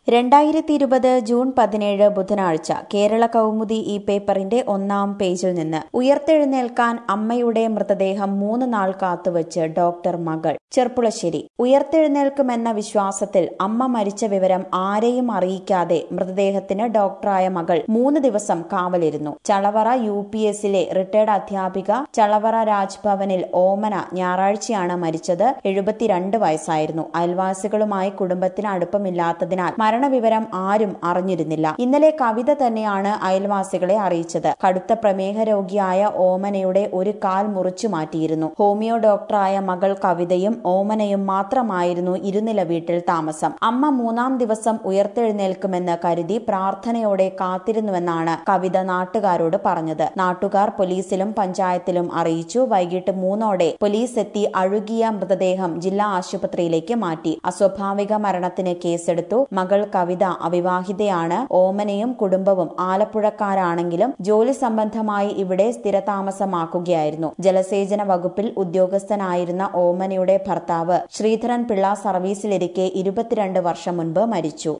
രണ്ടായിരത്തി ഇരുപത് ജൂൺ പതിനേഴ് ബുധനാഴ്ച കേരള കൗമുദി ഈ പേപ്പറിന്റെ ഒന്നാം പേജിൽ നിന്ന് ഉയർത്തെഴുന്നേൽക്കാൻ അമ്മയുടെ മൃതദേഹം മൂന്ന് നാൾ കാത്തുവച്ച് ഡോക്ടർ മകൾ ചെർപ്പുളശ്ശേരി ഉയർത്തെഴുന്നേൽക്കുമെന്ന വിശ്വാസത്തിൽ അമ്മ മരിച്ച വിവരം ആരെയും അറിയിക്കാതെ മൃതദേഹത്തിന് ഡോക്ടറായ മകൾ മൂന്ന് ദിവസം കാവലിരുന്നു ചളവറ യു പി എസിലെ റിട്ടയർഡ് അധ്യാപിക ചളവറ രാജ്ഭവനിൽ ഓമന ഞായറാഴ്ചയാണ് മരിച്ചത് എഴുപത്തിരണ്ട് വയസ്സായിരുന്നു അയൽവാസികളുമായി കുടുംബത്തിന് അടുപ്പമില്ലാത്തതിനാൽ മരണവിവരം ആരും അറിഞ്ഞിരുന്നില്ല ഇന്നലെ കവിത തന്നെയാണ് അയൽവാസികളെ അറിയിച്ചത് കടുത്ത പ്രമേഹ രോഗിയായ ഓമനയുടെ ഒരു കാൽ മുറിച്ചു മാറ്റിയിരുന്നു ഹോമിയോ ഡോക്ടറായ മകൾ കവിതയും ഓമനയും മാത്രമായിരുന്നു ഇരുനില വീട്ടിൽ താമസം അമ്മ മൂന്നാം ദിവസം ഉയർത്തെഴുന്നേൽക്കുമെന്ന് കരുതി പ്രാർത്ഥനയോടെ കാത്തിരുന്നുവെന്നാണ് കവിത നാട്ടുകാരോട് പറഞ്ഞത് നാട്ടുകാർ പോലീസിലും പഞ്ചായത്തിലും അറിയിച്ചു വൈകിട്ട് മൂന്നോടെ പോലീസ് എത്തി അഴുകിയ മൃതദേഹം ജില്ലാ ആശുപത്രിയിലേക്ക് മാറ്റി അസ്വാഭാവിക മരണത്തിന് കേസെടുത്തു മകൾ കവിത അവിവാഹിതയാണ് ഓമനയും കുടുംബവും ആലപ്പുഴക്കാരാണെങ്കിലും ജോലി സംബന്ധമായി ഇവിടെ സ്ഥിരതാമസമാക്കുകയായിരുന്നു ജലസേചന വകുപ്പിൽ ഉദ്യോഗസ്ഥനായിരുന്ന ഓമനയുടെ ഭർത്താവ് ശ്രീധരൻ പിള്ള സർവീസിലിരിക്കെ ഇരുപത്തിരണ്ട് വർഷം മുൻപ് മരിച്ചു